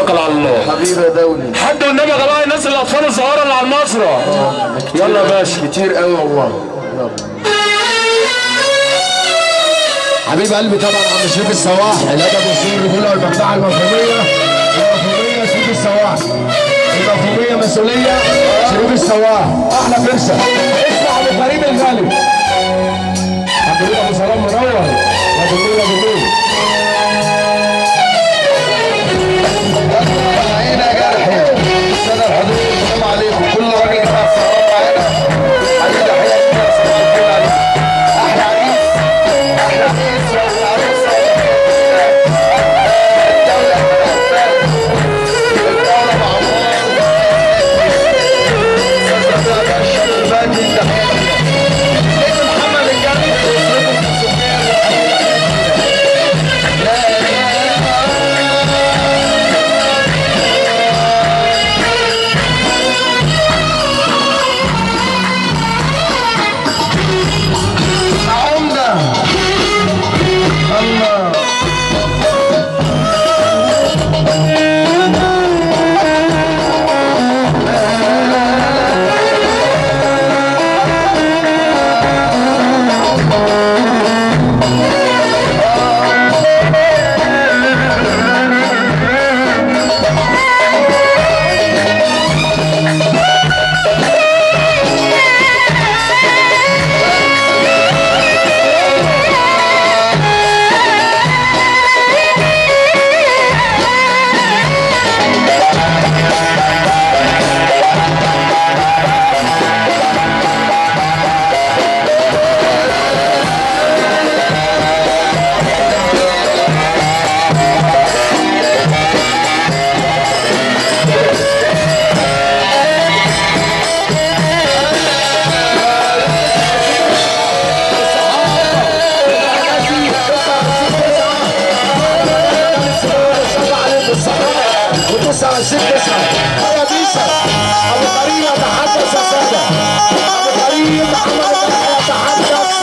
ونتوكل على الله حبيبي يا دولي حد والنبي يا جماعه الناس الاطفال الصغيره اللي على المسرح يلا يا باشا كتير قوي والله يلا حبيب قلبي طبعا عم شريف السواح الادب والسر الرجوله والمجدعه المفهوميه المفهوميه شريف السواح المفهوميه مسؤوليه شريف السواح احلى فرشه اسمع ابو كريم الغالي عبد ابو سلام منور يا ابو نور يا ابو نور هنا جرحي الساده الحضور السلام عليكم كل راجل يسمع السلام معانا حبيبي تحيه كبيره صباح الخير عليكم احلى عريس احلى عريس واحلى عروسه الدوله الدوله معمار استاذ الشاب الفادي تحيه كبيره اسم محمد الجرحي اسرته السكان لا عمدة الله وتسعة ست تسعة يا بيسا أبو كريم يتحدث يا سادة أبو كريم محمد يتحدث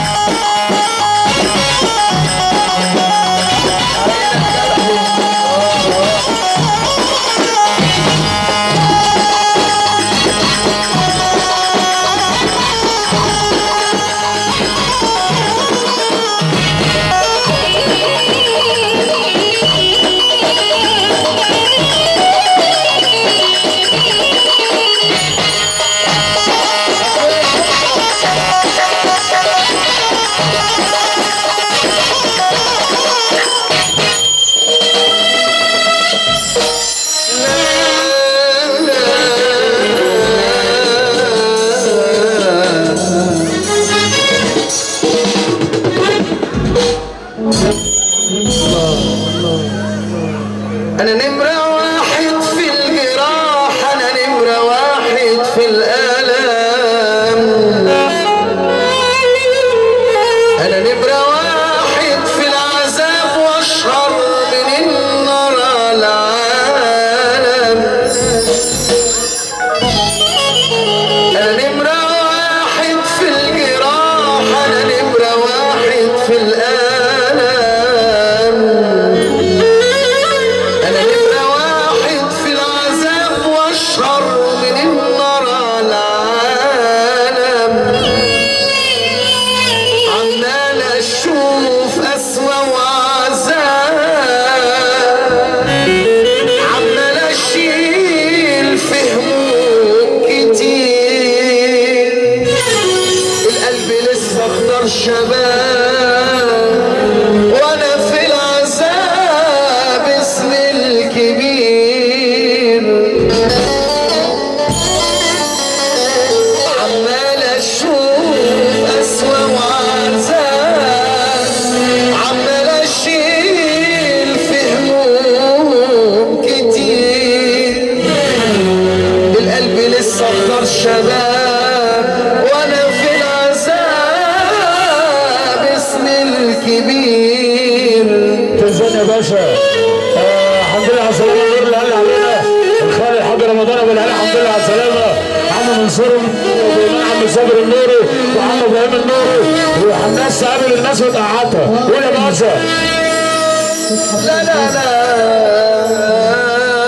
أنا نمرة واحد في الجراح أنا نمرة واحد في الآلام أنا نمرة واحد في العذاب وأشهر من النار على العالم أنا نمرة واحد في الجراح أنا نمرة واحد في الآلام أنا نمرة واحد في العذاب وأشهر من النار على العالم عمال أشوف أسوأ وعذاب عمال أشيل في هموم كتير القلب لسه اخضر شباب وانا في العذاب اسم الكبير عمال اشوف اسوأ وعذاب عمال اشيل في هموم كتير القلب لسه اخضر شباب وانا في العذاب اسم الكبير تنزل يا باشا آه، الحمد لله على السلامه النور اللي قال علينا الخال الحاج رمضان ابو العلا الحمد لله على السلامه عم منصور وإمام عم صابر النوري وعم ابراهيم النوري وحناس قابل الناس وتقعدها قول يا باشا لا لا لا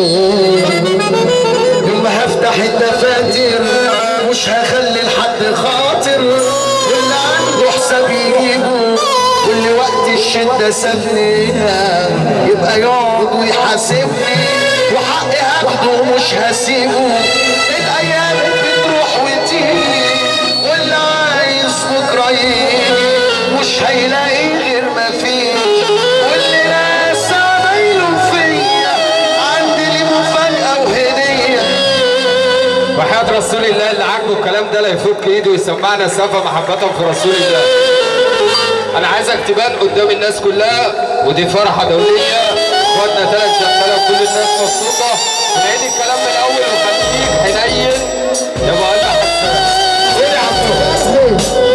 يوم يوم هفتح الدفاتر مش هخلي لحد خاطر واللي عنده حساب يجيبه واللي وقت الشدة سابني يبقى يقعد ويحاسبني وحقي هاخده ومش هسيبه الايام بتروح وتيجي واللي عايز بكره يجي مش هيلاقي غير ما فيه واللي ناس عمايله فيا عندي ليه مفاجأة وهدية وحياة رسول الله اللي عاجبه الكلام ده لا يفك ايده ويسمعنا سافة محبة في رسول الله انا عايزك تبان قدام الناس كلها ودي فرحة دولية اخواتنا ثلاث شغالة وكل الناس مبسوطة ونعيد الكلام من الاول وخليك حنين يا ابو قلب حسان ايه يا عبدو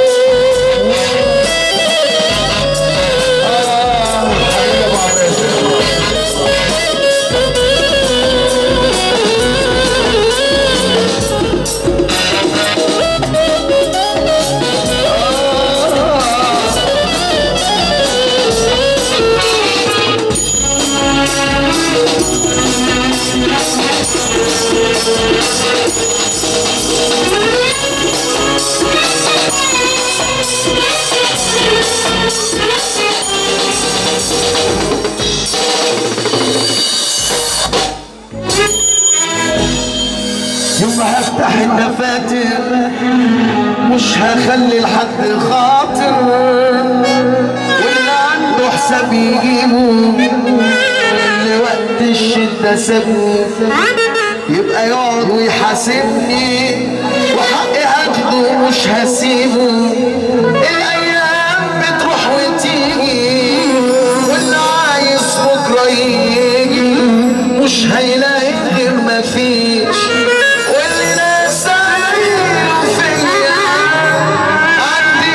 حبيبي ابو عباس يوم هفتح الدفاتر مش هخلي لحد خاطر واللي عنده حساب يجيبه واللي وقت الشدة سابني يبقى يقعد ويحاسبني وحقي هاخده ومش هسيبه الايام بتروح وتيجي واللي عايز بكره يجي مش هيلاقي غير ما فيش واللي ناس عايله فيا عندي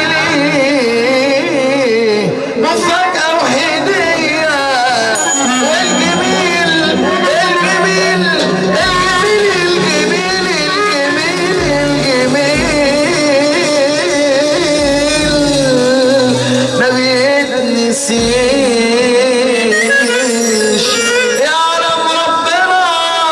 ليه مفاجأة وهدية والجميل الجميل الجميل الجميل الجميل الجميل ما بيتنسيش يعلم ربنا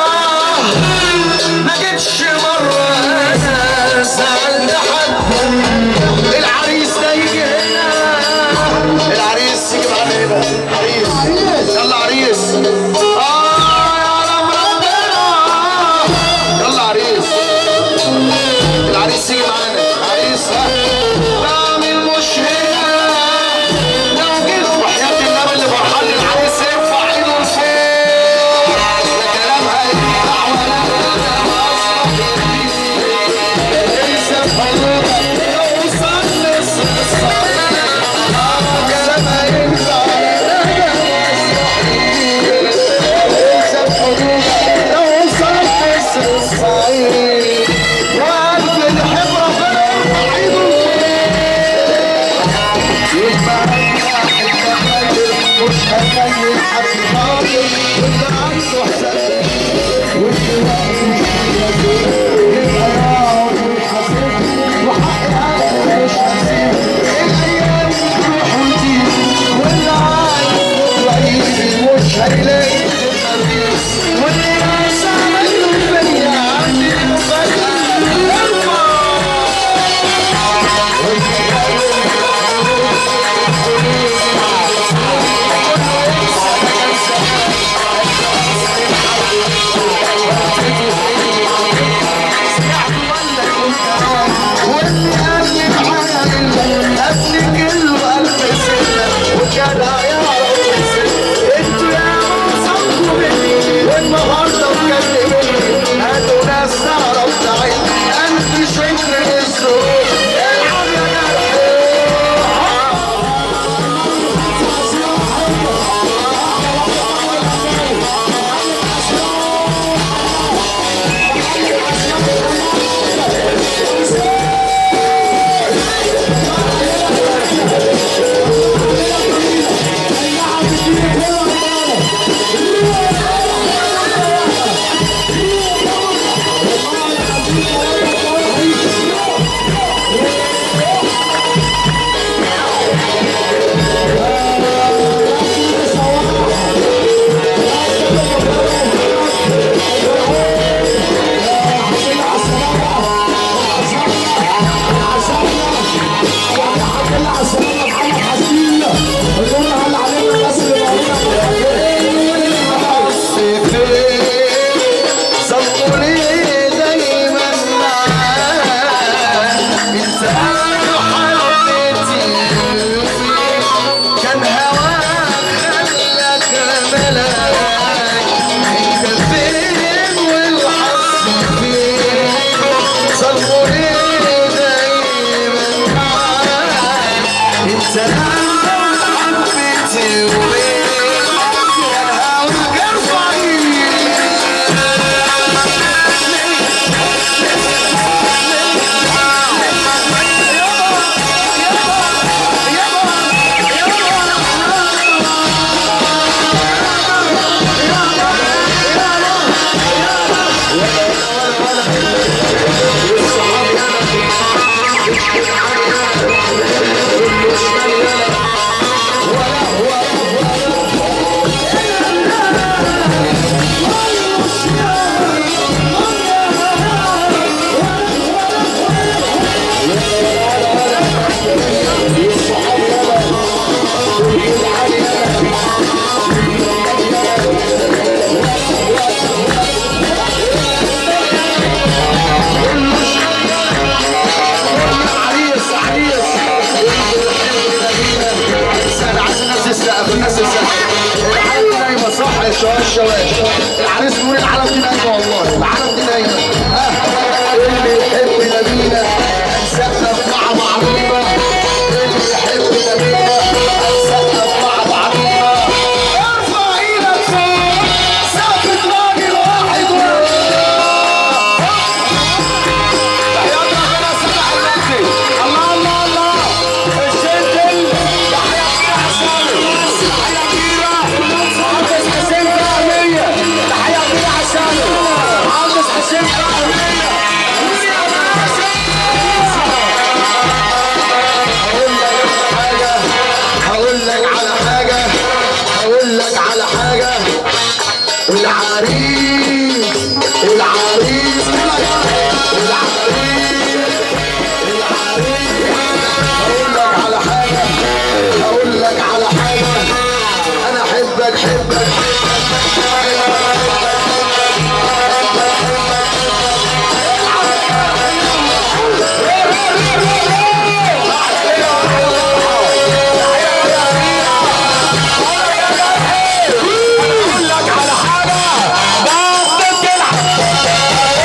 ما جيتش مرة أنا سألت حد العريس ده يجي هنا العريس يجي معانا هنا عريس يلا عريس آه يعلم ربنا يلا عريس العريس يجي معانا عريس ها بعمل مش هنا لو جيت وحياة النبي اللي فرحان للعريس يرفع ايده لفوق ده كلام هيدفع ولا ليس بحدودك اوصل للصفر كلام هينفع ليس بحدودك اوصل للصفر وقلب الحبرة فلا يرفع ايده يبقى مش هخلي حد خاطر واللي عنده حساب واللي واقف يبقى يقعد ويحاسبني وحقي هاخده مش هسيبه الايام تروح وتيجي واللي عايز بكره يجي مش هيلاقي الخميس واللي ناس عملوا فيا عندي مفاجأة ارفع وش وش وش العريس بيقول العالم دي نايمه والله العالم دي نايمه ها اللي يحب نبينا هنسقف مع بعضينا اللي يحب نبينا هنسقف مع بعضينا ارفع ايدك فوق سقف راجل واحد تحيات ربنا سمع المجد الله الله الله السنتل تحية كبيرة عسالي تحية كبيرة مهندس حسين فهمية تحية كبيرة عسالي مهندس حسين فهمية قول يا باشا هقول لك على حاجة هقول لك على حاجة العريس العريس العريس هقول لك على حاجة هقول لك على حاجة أنا أحبك حبك أقول لك على حاجة ضبط العب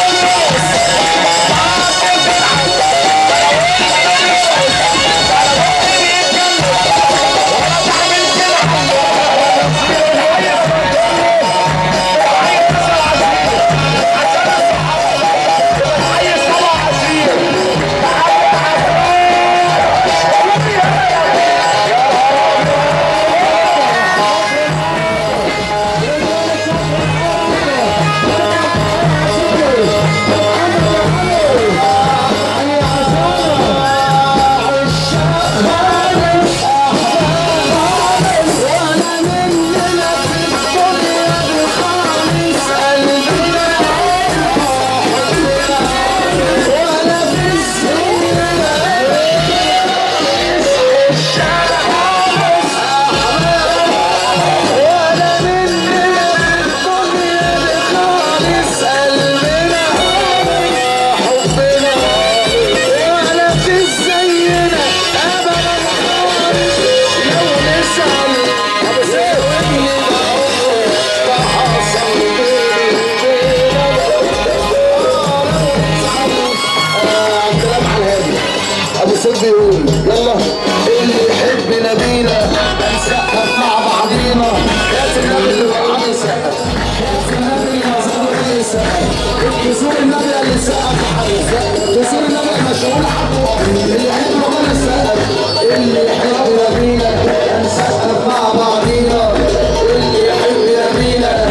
ابو سيف بيقول يلا اللي يحب نبينا هنسقف مع بعضينا يا النبي اللي فرحان يسقف يا النبي اللي فرحان يسقف تزور النبي اللي يسقف تزور النبي مشغول حقه اللي يحب ربنا يسقف اللي يحب نبينا هنسقف مع بعضينا اللي يحب نبينا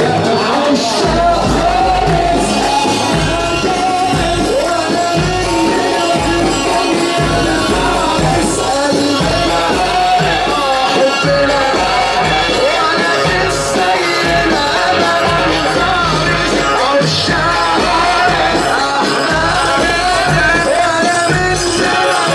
عشاق Yeah.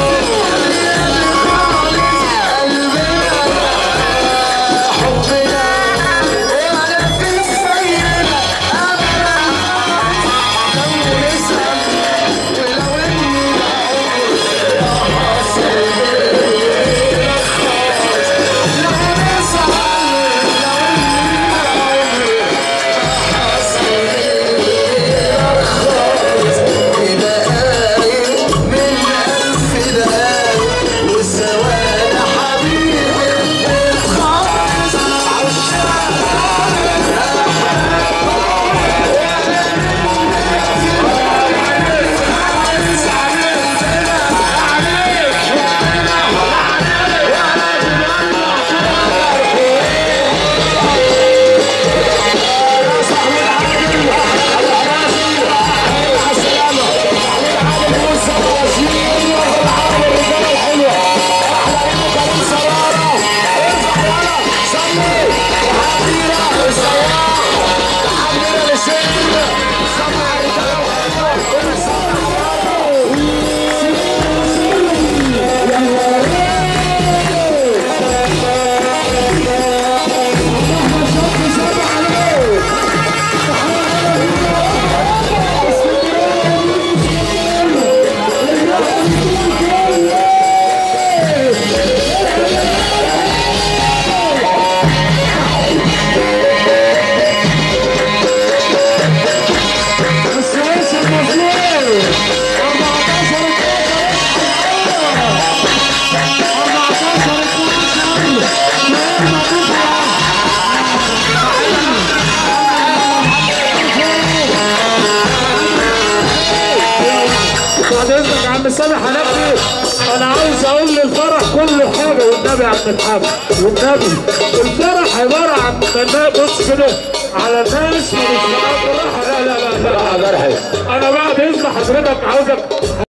عم سامح حنفي انا عايز اقول للفرح كل حاجه والنبي يا عم الحاج والنبي الفرح عباره عن مناء بص كده على ناس من الشباب بالراحه لا لا لا لا جرحي انا بعد اذن حضرتك عاوزك